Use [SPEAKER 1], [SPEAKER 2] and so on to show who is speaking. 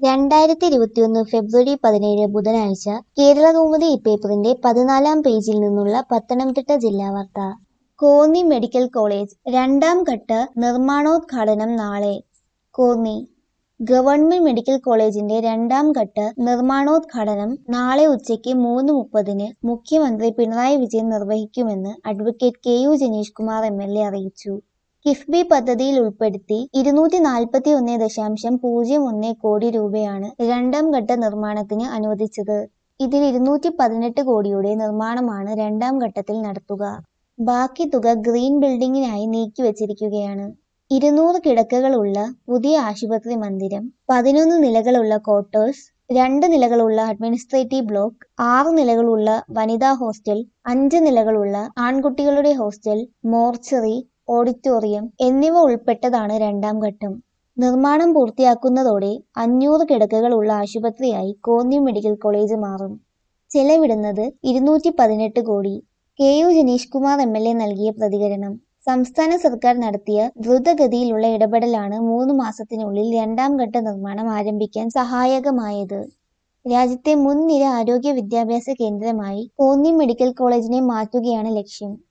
[SPEAKER 1] രണ്ടായിരത്തി ഇരുപത്തിയൊന്ന് ഫെബ്രുവരി പതിനേഴ് ബുധനാഴ്ച കേരളകൗമുദി ഇപ്പേപ്പറിന്റെ പതിനാലാം പേജിൽ നിന്നുള്ള പത്തനംതിട്ട ജില്ലാ വാർത്ത കോന്നി മെഡിക്കൽ കോളേജ് രണ്ടാം ഘട്ട നിർമ്മാണോദ്ഘാടനം നാളെ കോന്നി ഗവൺമെന്റ് മെഡിക്കൽ കോളേജിന്റെ രണ്ടാം ഘട്ട നിർമ്മാണോദ്ഘാടനം നാളെ ഉച്ചയ്ക്ക് മൂന്ന് മുപ്പതിന് മുഖ്യമന്ത്രി പിണറായി വിജയൻ നിർവഹിക്കുമെന്ന് advocate K U Janeesh Kumar M L A അറിയിച്ചു കിഫ്ബി പദ്ധതിയിൽ ഉൾപ്പെടുത്തി ഇരുന്നൂറ്റി നാൽപ്പത്തി ഒന്ന് ദശാംശം പൂജ്യം ഒന്ന് കോടി രൂപയാണ് രണ്ടാം ഘട്ട നിർമ്മാണത്തിന് അനുവദിച്ചത് ഇതിൽ ഇരുന്നൂറ്റി പതിനെട്ട് കോടിയുടെ നിർമ്മാണമാണ് രണ്ടാം ഘട്ടത്തിൽ നടത്തുക ബാക്കി തുക ഗ്രീൻ ബിൽഡിംഗിനായി നീക്കിവച്ചിരിക്കുകയാണ് ഇരുന്നൂറ് കിടക്കകളുള്ള പുതിയ ആശുപത്രി മന്ദിരം പതിനൊന്ന് നിലകളുള്ള ക്വാർട്ടേഴ്സ് രണ്ട് നിലകളുള്ള അഡ്മിനിസ്ട്രേറ്റീവ് ബ്ലോക്ക് ആറ് നിലകളുള്ള വനിതാ ഹോസ്റ്റൽ അഞ്ച് നിലകളുള്ള ആൺകുട്ടികളുടെ ഹോസ്റ്റൽ മോർച്ചറി ഓഡിറ്റോറിയം എന്നിവ ഉൾപ്പെട്ടതാണ് രണ്ടാം ഘട്ടം നിർമ്മാണം പൂർത്തിയാക്കുന്നതോടെ അഞ്ഞൂറ് കിടക്കകളുള്ള ആശുപത്രിയായി കോന്നി മെഡിക്കൽ കോളേജ് മാറും ചെലവിടുന്നത് ഇരുന്നൂറ്റി പതിനെട്ട് കോടി K U Janeesh Kumar M L A നൽകിയ പ്രതികരണം സംസ്ഥാന സർക്കാർ നടത്തിയ ദ്രുതഗതിയിലുള്ള ഇടപെടലാണ് മൂന്ന് മാസത്തിനുള്ളിൽ രണ്ടാം ഘട്ട നിർമ്മാണം ആരംഭിക്കാൻ സഹായകമായത് രാജ്യത്തെ മുൻനിര ആരോഗ്യ വിദ്യാഭ്യാസ കേന്ദ്രമായി കോന്നി മെഡിക്കൽ കോളേജിനെ മാറ്റുകയാണ് ലക്ഷ്യം